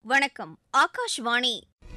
வணக்கம் ஆகாஷ்வாணி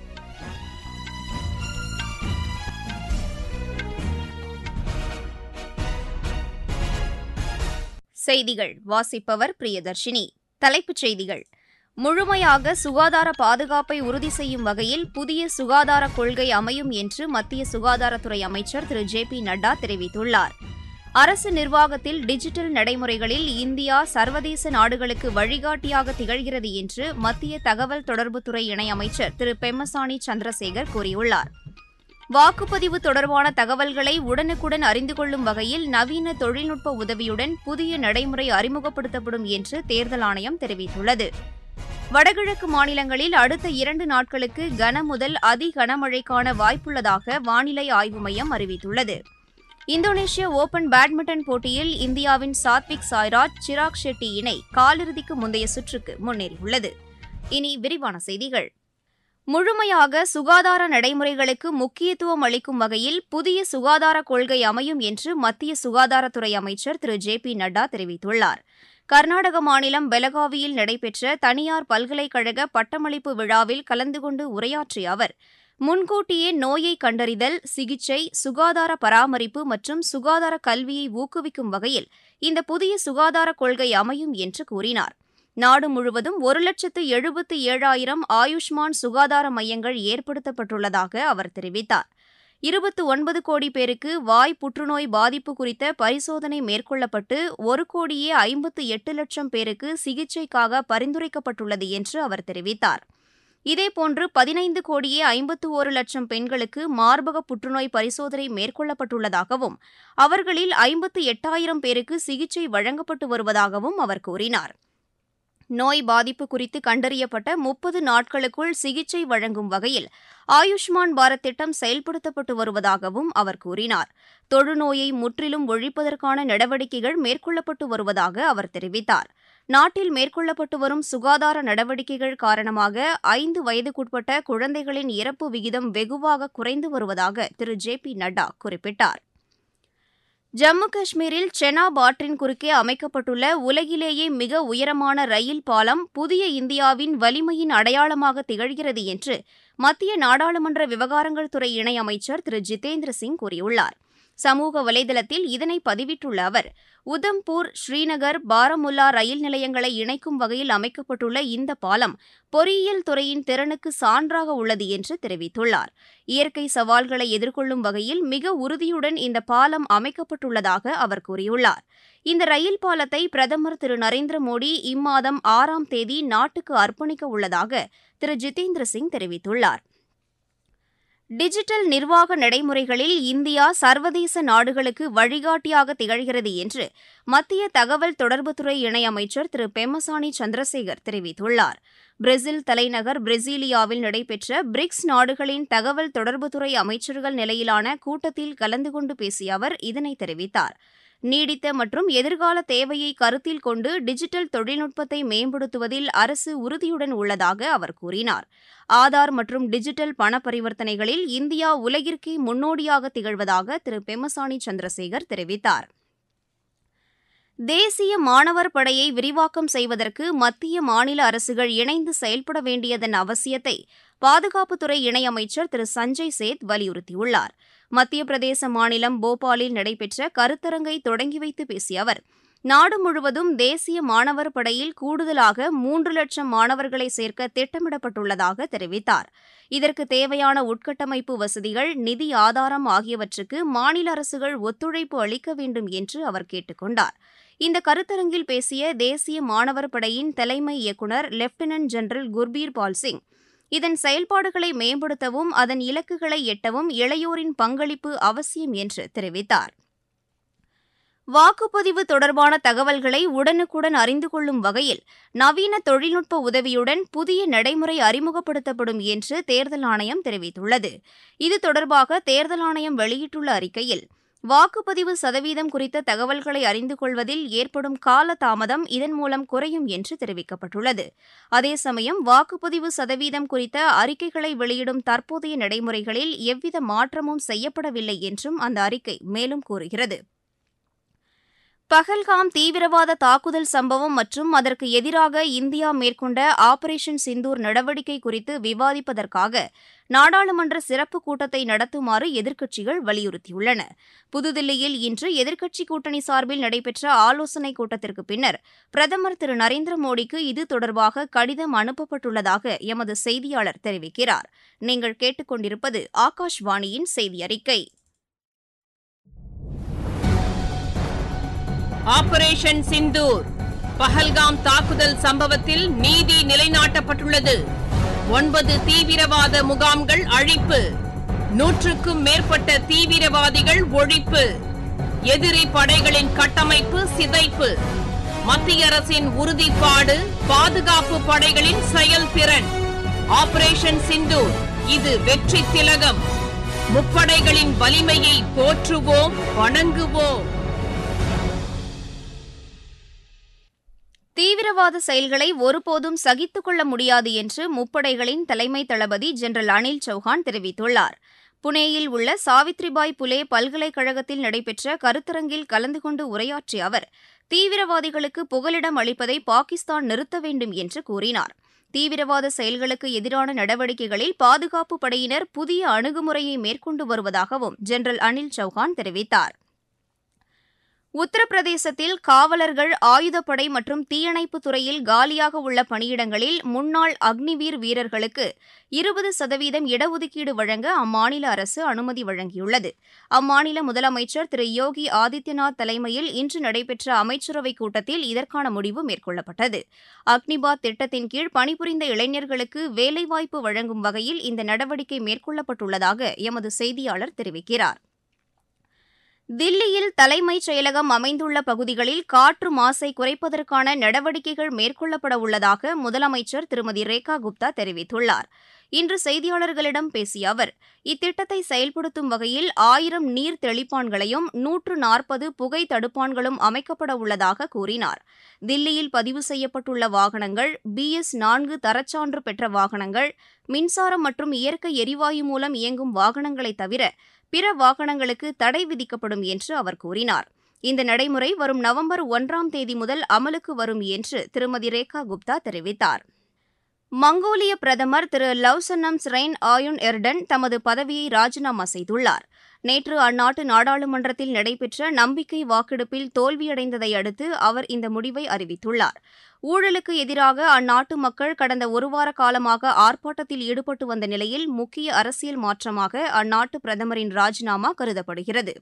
செய்திகள் வாசிப்பவர் பிரியதர்ஷினி தலைப்புச் செய்திகள் முழுமையாக சுகாதார பாதுகாப்பை உறுதி செய்யும் வகையில் புதிய சுகாதார கொள்கை அமையும் என்று மத்திய சுகாதாரத்துறை அமைச்சர் திரு ஜே பி நட்டா தெரிவித்துள்ளார் அரசு நிர்வாகத்தில் டிஜிட்டல் நடைமுறைகளில் இந்தியா சர்வதேச நாடுகளுக்கு வழிகாட்டியாக திகழ்கிறது என்று மத்திய தகவல் தொடர்புத்துறை இணையமைச்சர் திரு பெம்மசானி சந்திரசேகர் கூறியுள்ளார் வாக்குப்பதிவு தொடர்பான தகவல்களை உடனுக்குடன் அறிந்து கொள்ளும் வகையில் நவீன தொழில்நுட்ப உதவியுடன் புதிய நடைமுறை அறிமுகப்படுத்தப்படும் என்று தேர்தல் ஆணையம் தெரிவித்துள்ளது வடகிழக்கு மாநிலங்களில் அடுத்த இரண்டு நாட்களுக்கு கன முதல் அதி கனமழைக்கான வாய்ப்புள்ளதாக வானிலை ஆய்வு மையம் அறிவித்துள்ளது இந்தோனேஷிய ஓபன் பேட்மிண்டன் போட்டியில் இந்தியாவின் சாத்விக் சாய்ராஜ் சிராக் ஷெட்டி இணை காலிறுதிக்கு முந்தைய சுற்றுக்கு முன்னேறியுள்ளது இனி விரிவான செய்திகள் முழுமையாக சுகாதார நடைமுறைகளுக்கு முக்கியத்துவம் அளிக்கும் வகையில் புதிய சுகாதார கொள்கை அமையும் என்று மத்திய சுகாதாரத்துறை அமைச்சர் திரு ஜே பி நட்டா தெரிவித்துள்ளார் கர்நாடக மாநிலம் பெலகாவியில் நடைபெற்ற தனியார் பல்கலைக்கழக பட்டமளிப்பு விழாவில் கலந்து கொண்டு உரையாற்றிய அவர் முன்கூட்டியே நோயை கண்டறிதல் சிகிச்சை சுகாதார பராமரிப்பு மற்றும் சுகாதார கல்வியை ஊக்குவிக்கும் வகையில் இந்த புதிய சுகாதார கொள்கை அமையும் என்று கூறினார் நாடு முழுவதும் ஒரு லட்சத்து எழுபத்து ஏழாயிரம் ஆயுஷ்மான் சுகாதார மையங்கள் ஏற்படுத்தப்பட்டுள்ளதாக அவர் தெரிவித்தார் இருபத்து ஒன்பது கோடி பேருக்கு வாய் புற்றுநோய் பாதிப்பு குறித்த பரிசோதனை மேற்கொள்ளப்பட்டு ஒரு கோடியே ஐம்பத்து எட்டு லட்சம் பேருக்கு சிகிச்சைக்காக பரிந்துரைக்கப்பட்டுள்ளது என்று அவர் தெரிவித்தார் இதேபோன்று பதினைந்து கோடியே ஐம்பத்து ஒரு லட்சம் பெண்களுக்கு மார்பக புற்றுநோய் பரிசோதனை மேற்கொள்ளப்பட்டுள்ளதாகவும் அவர்களில் ஐம்பத்து எட்டாயிரம் பேருக்கு சிகிச்சை வழங்கப்பட்டு வருவதாகவும் அவர் கூறினார் நோய் பாதிப்பு குறித்து கண்டறியப்பட்ட முப்பது நாட்களுக்குள் சிகிச்சை வழங்கும் வகையில் ஆயுஷ்மான் பாரத் திட்டம் செயல்படுத்தப்பட்டு வருவதாகவும் அவர் கூறினார் தொழுநோயை முற்றிலும் ஒழிப்பதற்கான நடவடிக்கைகள் மேற்கொள்ளப்பட்டு வருவதாக அவர் தெரிவித்தார் நாட்டில் மேற்கொள்ளப்பட்டு வரும் சுகாதார நடவடிக்கைகள் காரணமாக ஐந்து வயதுக்குட்பட்ட குழந்தைகளின் இறப்பு விகிதம் வெகுவாக குறைந்து வருவதாக திரு ஜே பி நட்டா குறிப்பிட்டார் ஜம்மு காஷ்மீரில் செனாப் ஆற்றின் குறுக்கே அமைக்கப்பட்டுள்ள உலகிலேயே மிக உயரமான ரயில் பாலம் புதிய இந்தியாவின் வலிமையின் அடையாளமாக திகழ்கிறது என்று மத்திய நாடாளுமன்ற விவகாரங்கள் துறை இணையமைச்சர் திரு ஜிதேந்திர சிங் கூறியுள்ளார் சமூக வலைதளத்தில் இதனை பதிவிட்டுள்ள அவர் உதம்பூர் ஸ்ரீநகர் பாரமுல்லா ரயில் நிலையங்களை இணைக்கும் வகையில் அமைக்கப்பட்டுள்ள இந்த பாலம் பொறியியல் துறையின் திறனுக்கு சான்றாக உள்ளது என்று தெரிவித்துள்ளார் இயற்கை சவால்களை எதிர்கொள்ளும் வகையில் மிக உறுதியுடன் இந்த பாலம் அமைக்கப்பட்டுள்ளதாக அவர் கூறியுள்ளார் இந்த ரயில் பாலத்தை பிரதமர் திரு நரேந்திர மோடி இம்மாதம் ஆறாம் தேதி நாட்டுக்கு அர்ப்பணிக்க உள்ளதாக திரு ஜிதேந்திர சிங் தெரிவித்துள்ளார் டிஜிட்டல் நிர்வாக நடைமுறைகளில் இந்தியா சர்வதேச நாடுகளுக்கு வழிகாட்டியாக திகழ்கிறது என்று மத்திய தகவல் தொடர்புத்துறை இணையமைச்சர் திரு பெம்மசானி சந்திரசேகர் தெரிவித்துள்ளார் பிரேசில் தலைநகர் பிரேசிலியாவில் நடைபெற்ற பிரிக்ஸ் நாடுகளின் தகவல் தொடர்புத்துறை அமைச்சர்கள் நிலையிலான கூட்டத்தில் கலந்து கொண்டு பேசிய அவர் இதனை தெரிவித்தார் நீடித்த மற்றும் எதிர்கால தேவையை கருத்தில் கொண்டு டிஜிட்டல் தொழில்நுட்பத்தை மேம்படுத்துவதில் அரசு உறுதியுடன் உள்ளதாக அவர் கூறினார் ஆதார் மற்றும் டிஜிட்டல் பண பரிவர்த்தனைகளில் இந்தியா உலகிற்கே முன்னோடியாக திகழ்வதாக திரு பெம்மசானி சந்திரசேகர் தெரிவித்தார் தேசிய மாணவர் படையை விரிவாக்கம் செய்வதற்கு மத்திய மாநில அரசுகள் இணைந்து செயல்பட வேண்டியதன் அவசியத்தை பாதுகாப்புத்துறை இணையமைச்சர் திரு சஞ்சய் சேத் வலியுறுத்தியுள்ளார் மத்திய பிரதேச மாநிலம் போபாலில் நடைபெற்ற கருத்தரங்கை தொடங்கி வைத்து பேசிய அவர் நாடு முழுவதும் தேசிய மாணவர் படையில் கூடுதலாக மூன்று லட்சம் மாணவர்களை சேர்க்க திட்டமிடப்பட்டுள்ளதாக தெரிவித்தார் இதற்கு தேவையான உட்கட்டமைப்பு வசதிகள் நிதி ஆதாரம் ஆகியவற்றுக்கு மாநில அரசுகள் ஒத்துழைப்பு அளிக்க வேண்டும் என்று அவர் கேட்டுக் கொண்டார் இந்த கருத்தரங்கில் பேசிய தேசிய மாணவர் படையின் தலைமை இயக்குநர் லெப்டினன்ட் ஜெனரல் குர்பீர் பால் சிங் இதன் செயல்பாடுகளை மேம்படுத்தவும் அதன் இலக்குகளை எட்டவும் இளையோரின் பங்களிப்பு அவசியம் என்று தெரிவித்தார் வாக்குப்பதிவு தொடர்பான தகவல்களை உடனுக்குடன் அறிந்து கொள்ளும் வகையில் நவீன தொழில்நுட்ப உதவியுடன் புதிய நடைமுறை அறிமுகப்படுத்தப்படும் என்று தேர்தல் ஆணையம் தெரிவித்துள்ளது இது தொடர்பாக தேர்தல் ஆணையம் வெளியிட்டுள்ள அறிக்கையில் வாக்குப்பதிவு சதவீதம் குறித்த தகவல்களை அறிந்து கொள்வதில் ஏற்படும் கால தாமதம் இதன் மூலம் குறையும் என்று தெரிவிக்கப்பட்டுள்ளது அதே சமயம் வாக்குப்பதிவு சதவீதம் குறித்த அறிக்கைகளை வெளியிடும் தற்போதைய நடைமுறைகளில் எவ்வித மாற்றமும் செய்யப்படவில்லை என்றும் அந்த அறிக்கை மேலும் கூறுகிறது பஹல்காம் தீவிரவாத தாக்குதல் சம்பவம் மற்றும் அதற்கு எதிராக இந்தியா மேற்கொண்ட ஆபரேஷன் சிந்தூர் நடவடிக்கை குறித்து விவாதிப்பதற்காக நாடாளுமன்ற சிறப்பு கூட்டத்தை நடத்துமாறு எதிர்க்கட்சிகள் வலியுறுத்தியுள்ளன புதுதில்லியில் இன்று எதிர்க்கட்சி கூட்டணி சார்பில் நடைபெற்ற ஆலோசனைக் கூட்டத்திற்கு பின்னர் பிரதமர் திரு நரேந்திர மோடிக்கு இது தொடர்பாக கடிதம் அனுப்பப்பட்டுள்ளதாக எமது செய்தியாளர் தெரிவிக்கிறார் நீங்கள் கேட்டுக்கொண்டிருப்பது ஆகாஷ்வாணியின் செய்தி அறிக்கை ஆபரேஷன் சிந்தூர் பஹல்காம் தாக்குதல் சம்பவத்தில் நீதி நிலைநாட்டப்பட்டுள்ளது ஒன்பது தீவிரவாத முகாம்கள் அழிப்பு நூற்றுக்கும் மேற்பட்ட தீவிரவாதிகள் ஒழிப்பு எதிரி படைகளின் கட்டமைப்பு சிதைப்பு மத்திய அரசின் உறுதிப்பாடு பாதுகாப்பு படைகளின் செயல்திறன் ஆபரேஷன் சிந்தூர் இது வெற்றி திலகம் முப்படைகளின் வலிமையை போற்றுவோம் வணங்குவோம் தீவிரவாத செயல்களை ஒருபோதும் சகித்துக் கொள்ள முடியாது என்று முப்படைகளின் தலைமை தளபதி ஜெனரல் அனில் சௌஹான் தெரிவித்துள்ளார் புனேயில் உள்ள சாவித்ரிபாய் புலே பல்கலைக்கழகத்தில் நடைபெற்ற கருத்தரங்கில் கலந்து கொண்டு உரையாற்றிய அவர் தீவிரவாதிகளுக்கு புகலிடம் அளிப்பதை பாகிஸ்தான் நிறுத்த வேண்டும் என்று கூறினார் தீவிரவாத செயல்களுக்கு எதிரான நடவடிக்கைகளில் பாதுகாப்பு படையினர் புதிய அணுகுமுறையை மேற்கொண்டு வருவதாகவும் ஜெனரல் அனில் சௌஹான் தெரிவித்தார் உத்தரப்பிரதேசத்தில் காவலர்கள் ஆயுதப்படை மற்றும் தீயணைப்புத் துறையில் காலியாக உள்ள பணியிடங்களில் முன்னாள் அக்னிவீர் வீரர்களுக்கு இருபது சதவீதம் இடஒதுக்கீடு வழங்க அம்மாநில அரசு அனுமதி வழங்கியுள்ளது அம்மாநில முதலமைச்சர் திரு யோகி ஆதித்யநாத் தலைமையில் இன்று நடைபெற்ற அமைச்சரவைக் கூட்டத்தில் இதற்கான முடிவு மேற்கொள்ளப்பட்டது அக்னிபாத் திட்டத்தின் கீழ் பணிபுரிந்த இளைஞர்களுக்கு வேலைவாய்ப்பு வழங்கும் வகையில் இந்த நடவடிக்கை மேற்கொள்ளப்பட்டுள்ளதாக எமது செய்தியாளர் தெரிவிக்கிறார் தில்லியில் தலைமைச் செயலகம் அமைந்துள்ள பகுதிகளில் காற்று மாசை குறைப்பதற்கான நடவடிக்கைகள் மேற்கொள்ளப்பட உள்ளதாக முதலமைச்சர் திருமதி ரேகா குப்தா தெரிவித்துள்ளார் இன்று செய்தியாளர்களிடம் பேசிய அவர் இத்திட்டத்தை செயல்படுத்தும் வகையில் ஆயிரம் நீர் தெளிப்பான்களையும் நூற்று நாற்பது புகை தடுப்பான்களும் அமைக்கப்பட உள்ளதாக கூறினார் தில்லியில் பதிவு செய்யப்பட்டுள்ள வாகனங்கள் பிஎஸ் நான்கு தரச்சான்று பெற்ற வாகனங்கள் மின்சாரம் மற்றும் இயற்கை எரிவாயு மூலம் இயங்கும் வாகனங்களைத் தவிர பிற வாகனங்களுக்கு தடை விதிக்கப்படும் என்று அவர் கூறினார் இந்த நடைமுறை வரும் நவம்பர் ஒன்றாம் தேதி முதல் அமலுக்கு வரும் என்று திருமதி ரேகா குப்தா தெரிவித்தார் மங்கோலிய பிரதமர் திரு லவ்சன்னம் ஸ்ரெயின் ஆயுன் எர்டன் தமது பதவியை ராஜினாமா செய்துள்ளார் நேற்று அந்நாட்டு நாடாளுமன்றத்தில் நடைபெற்ற நம்பிக்கை வாக்கெடுப்பில் தோல்வியடைந்ததை அடுத்து அவர் இந்த முடிவை அறிவித்துள்ளார் ஊழலுக்கு எதிராக அந்நாட்டு மக்கள் கடந்த ஒருவார காலமாக ஆர்ப்பாட்டத்தில் ஈடுபட்டு வந்த நிலையில் முக்கிய அரசியல் மாற்றமாக அந்நாட்டு பிரதமரின் ராஜினாமா கருதப்படுகிறது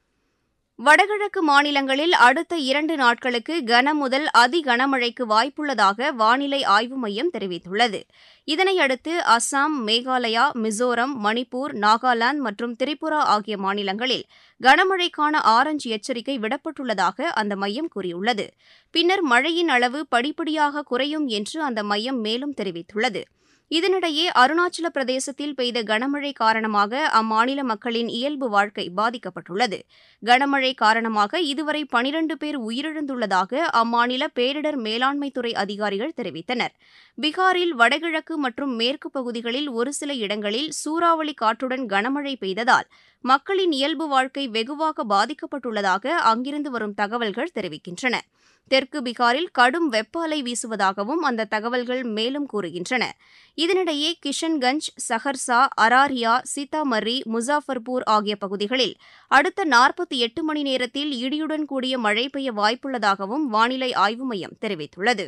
வடகிழக்கு மாநிலங்களில் அடுத்த இரண்டு நாட்களுக்கு கன முதல் அதி கனமழைக்கு வாய்ப்புள்ளதாக வானிலை ஆய்வு மையம் தெரிவித்துள்ளது இதனையடுத்து அஸ்ஸாம் மேகாலயா மிசோரம் மணிப்பூர் நாகாலாந்து மற்றும் திரிபுரா ஆகிய மாநிலங்களில் கனமழைக்கான ஆரஞ்சு எச்சரிக்கை விடப்பட்டுள்ளதாக அந்த மையம் கூறியுள்ளது பின்னர் மழையின் அளவு படிப்படியாக குறையும் என்று அந்த மையம் மேலும் தெரிவித்துள்ளது இதனிடையே அருணாச்சல பிரதேசத்தில் பெய்த கனமழை காரணமாக அம்மாநில மக்களின் இயல்பு வாழ்க்கை பாதிக்கப்பட்டுள்ளது கனமழை காரணமாக இதுவரை பனிரண்டு பேர் உயிரிழந்துள்ளதாக அம்மாநில பேரிடர் மேலாண்மைத்துறை அதிகாரிகள் தெரிவித்தனர் பீகாரில் வடகிழக்கு மற்றும் மேற்கு பகுதிகளில் ஒரு சில இடங்களில் சூறாவளி காற்றுடன் கனமழை பெய்ததால் மக்களின் இயல்பு வாழ்க்கை வெகுவாக பாதிக்கப்பட்டுள்ளதாக அங்கிருந்து வரும் தகவல்கள் தெரிவிக்கின்றன தெற்கு பீகாரில் கடும் வெப்ப அலை வீசுவதாகவும் அந்த தகவல்கள் மேலும் கூறுகின்றன இதனிடையே கிஷன்கஞ்ச் சஹர்சா அராரியா சீதாமர்ரி முசாஃபர்பூர் ஆகிய பகுதிகளில் அடுத்த நாற்பத்தி எட்டு மணி நேரத்தில் இடியுடன் கூடிய மழை பெய்ய வாய்ப்புள்ளதாகவும் வானிலை ஆய்வு மையம் தெரிவித்துள்ளது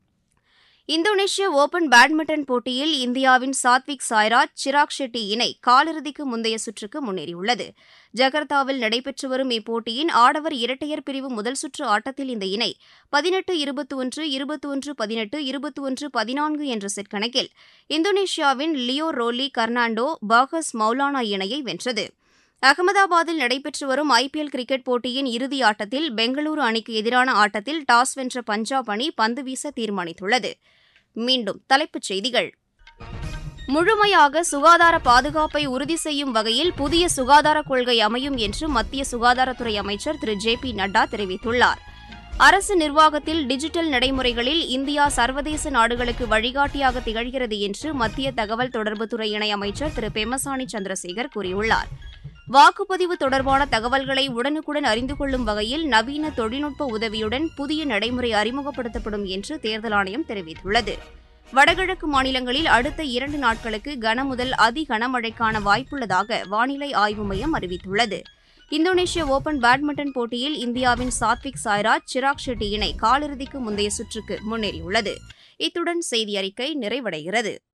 இந்தோனேஷிய ஓபன் பேட்மிண்டன் போட்டியில் இந்தியாவின் சாத்விக் சாய்ராஜ் சிராக் ஷெட்டி இணை காலிறுதிக்கு முந்தைய சுற்றுக்கு முன்னேறியுள்ளது ஜகர்த்தாவில் நடைபெற்று வரும் இப்போட்டியின் ஆடவர் இரட்டையர் பிரிவு முதல் சுற்று ஆட்டத்தில் இந்த இணை பதினெட்டு இருபத்தி ஒன்று இருபத்தி ஒன்று பதினெட்டு இருபத்தி ஒன்று பதினான்கு என்ற செட் கணக்கில் இந்தோனேஷியாவின் Leo Rolly Carnando Bagas Maulana இணையை வென்றது அகமதாபாத்தில் நடைபெற்று வரும் ஐபிஎல் கிரிக்கெட் போட்டியின் இறுதி ஆட்டத்தில் பெங்களூரு அணிக்கு எதிரான ஆட்டத்தில் டாஸ் வென்ற பஞ்சாப் அணி பந்து வீச தீர்மானித்துள்ளது மீண்டும் தலைப்புச் செய்திகள் முழுமையாக சுகாதார பாதுகாப்பை உறுதி செய்யும் வகையில் புதிய சுகாதார கொள்கை அமையும் என்று மத்திய சுகாதாரத்துறை அமைச்சர் திரு ஜே பி நட்டா தெரிவித்துள்ளார் அரசு நிர்வாகத்தில் டிஜிட்டல் நடைமுறைகளில் இந்தியா சர்வதேச நாடுகளுக்கு வழிகாட்டியாக திகழ்கிறது என்று மத்திய தகவல் தொடர்புத்துறை இணையமைச்சர் திரு பெமசானி சந்திரசேகர் கூறியுள்ளார் வாக்குப்பதிவு தொடர்பான தகவல்களை உடனுக்குடன் அறிந்து கொள்ளும் வகையில் நவீன தொழில்நுட்ப உதவியுடன் புதிய நடைமுறை அறிமுகப்படுத்தப்படும் என்று தேர்தல் ஆணையம் தெரிவித்துள்ளது வடகிழக்கு மாநிலங்களில் அடுத்த இரண்டு நாட்களுக்கு கனமுதல் அதி கனமழைக்கான வாய்ப்புள்ளதாக வானிலை ஆய்வு மையம் அறிவித்துள்ளது இந்தோனேஷிய ஓபன் பேட்மிண்டன் போட்டியில் இந்தியாவின் சாத்விக் சாய்ராஜ் சிராக் ஷெட்டி இணை காலிறுதிக்கு முந்தைய சுற்றுக்கு முன்னேறியுள்ளது இத்துடன் செய்தி அறிக்கை நிறைவடைகிறது